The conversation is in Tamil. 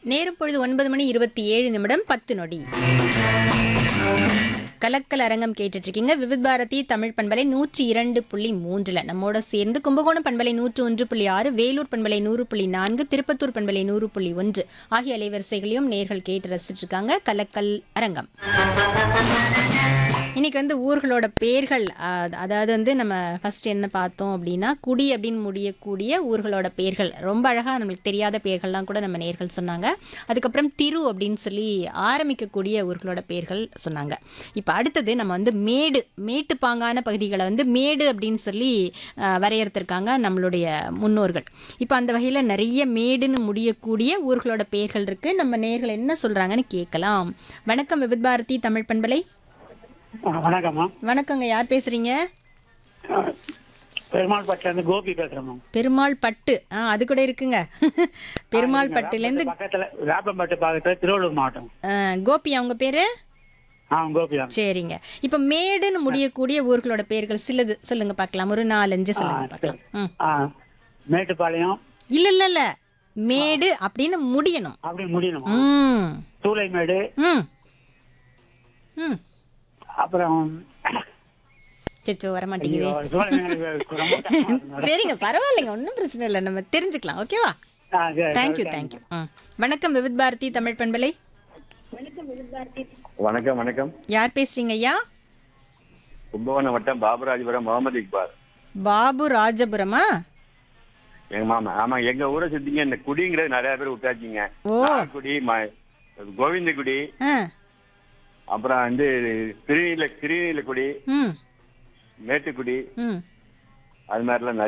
நேரம் பொழுது ஒன்பது மணி இருபத்தி ஏழு நிமிடம் பத்து நொடி கலக்கல் அரங்கம் கேட்டுட்டு இருக்கீங்க விவித் பாரதி தமிழ் பண்பலை நூற்றி இரண்டு புள்ளி மூன்றுல நம்மோட சேர்ந்து கும்பகோணம் பண்பலை நூற்று ஒன்று புள்ளி ஆறு வேலூர் பண்பலை நூறு புள்ளி நான்கு திருப்பத்தூர் பண்பலை நூறு புள்ளி ஒன்று ஆகிய அலைவரிசைகளையும் நேர்கள் கேட்டு ரசிச்சிட்டு இருக்காங்க கலக்கல் அரங்கம் இன்னைக்கு வந்து ஊர்களோட பேர்கள் அஹ், அதாவது வந்து நம்ம ஃபர்ஸ்ட் என்ன பார்த்தோம் அப்படின்னா குடி அப்படின்னு முடியக்கூடிய ஊர்களோட பேர்கள் ரொம்ப அழகாக நம்மளுக்கு தெரியாத பேர்கள்லாம் கூட நம்ம நேர்கள் சொன்னாங்க அதுக்கப்புறம் திரு அப்படின்னு சொல்லி ஆரம்பிக்கக்கூடிய ஊர்களோட பேர்கள் சொன்னாங்க இப்போ அடுத்தது நம்ம வந்து மேடு மேட்டு பாங்கான பகுதிகளை வந்து மேடு அப்படின்னு சொல்லி அஹ், வரையறுத்திருக்காங்க நம்மளுடைய முன்னோர்கள் இப்போ அந்த வகையில் நிறைய மேடுன்னு முடியக்கூடிய ஊர்களோட பேர்கள் இருக்குது நம்ம நேர்கள் என்ன சொல்கிறாங்கன்னு கேட்கலாம் வணக்கம் விபித் பாரதி தமிழ் பண்பலை ஆ, வணக்கம்மா வணக்கங்க யார் பேசுறீங்க ஆ, பெருமாள் பட்டிலேருந்து கோபி பேசுகிறேம்மா பெருமாள் பட்டு ஆ அது கூட இருக்குங்க பெருமாள் பட்டுலேருந்து பக்கத்தில் வேப்பம்பட்டு பக்கத்தில் திருவள்ளூர் மாவட்டம் ஆ, கோபி அவங்க பேரு ஆ கோபி தான் சரிங்க இப்போ மேடுன்னு முடியக்கூடிய ஊர்களோட பேர்கள் சிலது சொல்லுங்க பார்க்கலாம் ஒரு நாலஞ்சு சொல்லுங்க பார்க்கலாம் ம் ஆ மேட்டுப்பாளையம் இல்ல இல்ல இல்ல மேடு அப்படின்னு முடியணும் அப்படி முடியணுமா ம் சூளைமேடு ம் ம் அப்புறம் சச்சோ வர மாட்டேங்குது ஐயோ, சூளைமேடு ரொம்ப கஷ்டமா இருக்கு. சரிங்க பரவாயில்லைங்க ஒன்றும் பிரச்சனை இல்லை நம்ம தெரிஞ்சுக்கலாம் ஓகேவா ஆ, சரி, தேங்க்யூ சரி, தேங்க்யூ ம் வணக்கம் விவித் பாரதி தமிழ் பண்பலை வணக்கம் வணக்கம் யார் பேசுறீங்க ஐயா கும்பகோணம் வட்டம் பாபுராஜபுரம் முகமது இக்பால் பாபு ராஜபுரமா எங்க மாமா ஆமா எங்க ஊரை சுத்திங்க இந்த குடிங்கிறது நிறைய பேர் விட்டாச்சிங்க ஓ குடி கோவிந்தகுடி ஆ அப்புறம் வந்து திருநீல திருநீலக்குடி ம் மேட்டுக்குடி ம் அது மாதிரிலாம் நிறைய